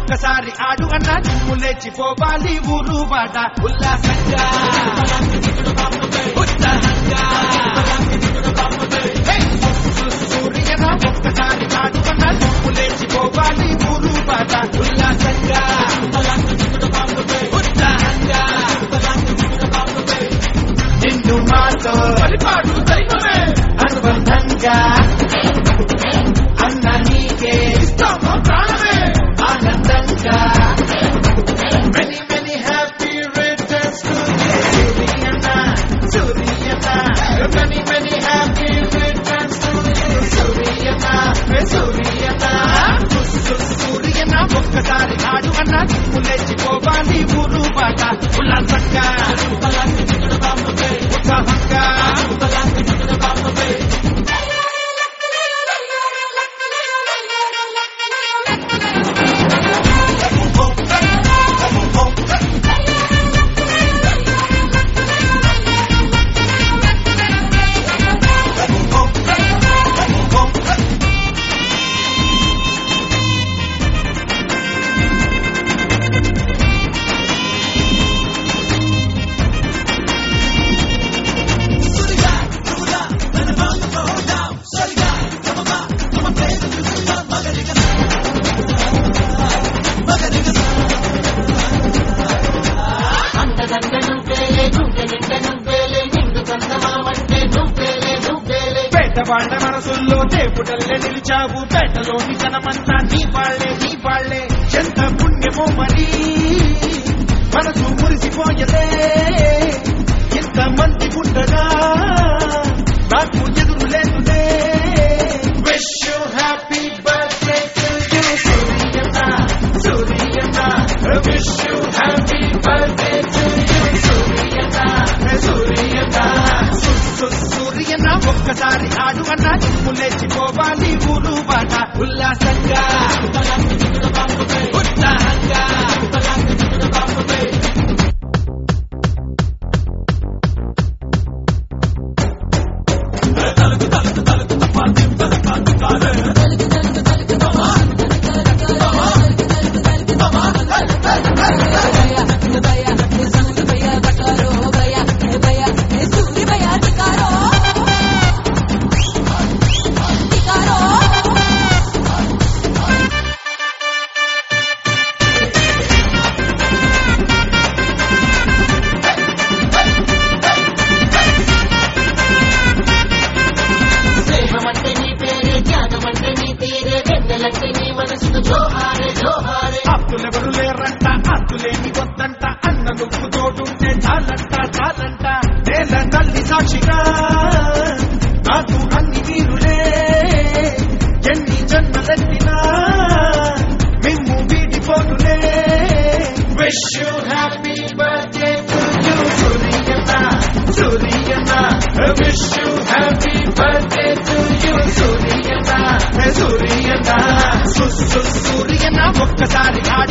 ఒక్కసారి ఆడు అన్న నువ్వు లేచిపోవాలి ఊరు బాట ఉల్లాసంగా ఉత్సాహంగా హే! సూర్యన ఒక్కసారి ఆడు అన్న నువ్వు లేచిపోవాలి ఊరు బాట ఉల్లాసంగా ఉత్సాహంగా నిన్ను మాతో పరిపాటు దైవమే అనుబంధంగా అన్న నీకే ఇస్తాము ప్రాణమే ఆనందంగా many many happy returns to సూర్యన్న సూర్యన్న many many happy returns to సూర్యన్న సూర్యన్న సూర్యన్న ఒక్కసారి ఆడు అన్న నువ్వు లేచిపోవాలి ఊరు బాట ఉల్లాసంగా ఉత్సాహంగా అంతదండ నువ్వేలే గుండె నిండ నువ్వేలే నిండు చందమామంటే నువ్వేలే నువ్వేలే పేట వాళ్ళ మనసుల్లో దేవుడల్లే నిలిచావు పేటలోని జనమంతా నీ వాళ్ళే నీ వాళ్ళే ఎంత పుణ్యమో మరి మనసు మురిసిపోయలే ఇంత మంది ఉండగా నాకు ఎదురు లేదులే wish you happy birthday to you సూర్యన్న సూర్యన్న wish you happy birthday to you సూర్యన్న సూర్యన్న సూర్యన్న ఒక్కసారి ఆడు అన్న నువ్వు లేచిపోవాలి ఊరు బాట ఉల్లాసంగా ఉత్సాహంగా స్నేహమంటే నీ పేరే త్యాగమంటే నీ తీరే వెన్నెలంటే నీ మనసుకు జోహారే జోహారే ఆప్తులెవరు లేరంట ఆప్తులేని వద్దంట అన్న నువ్వు తోడుంటే చాలంట చాలంట నేల తల్లి సాక్షిగా నాకు అన్ని వీరులే ఎన్ని జన్మలెత్తినా మిమ్ము వీడిపోతులే wish you happy birthday to you సూర్యన్న సూర్యన్న wish you happy birthday to you సూర్యన్న సూర్యన్న సూర్యన్న ఒక్కసారి ఆడు